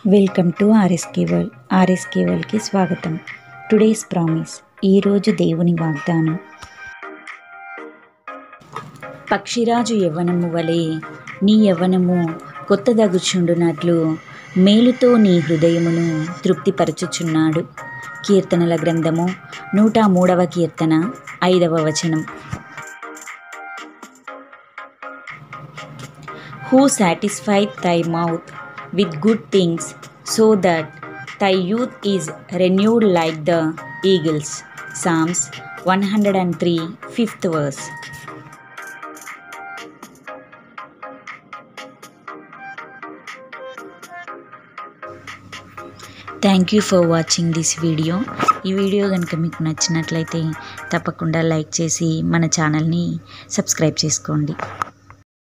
Welcome to RSK world RSK వరల్డ్కి స్వాగతం today's promise ఈరోజు దేవుని వాగ్దానం పక్షిరాజు యవ్వనము వలె నీ యవ్వనము కొత్తదగుచుండునట్లు మేలుతో నీ హృదయమును తృప్తిపరచుచున్నాడు కీర్తనల గ్రంథము నూట మూడవ కీర్తన ఐదవ వచనం who satisfy thy mouth with good things so that thy youth is renewed like the eagles. Psalms 103, 5th verse. Thank you for watching this video ఈ వీడియో కనుక మీకు నచ్చినట్లయితే తప్పకుండా లైక్ చేసి మన ఛానల్ని సబ్స్క్రైబ్ చేసుకోండి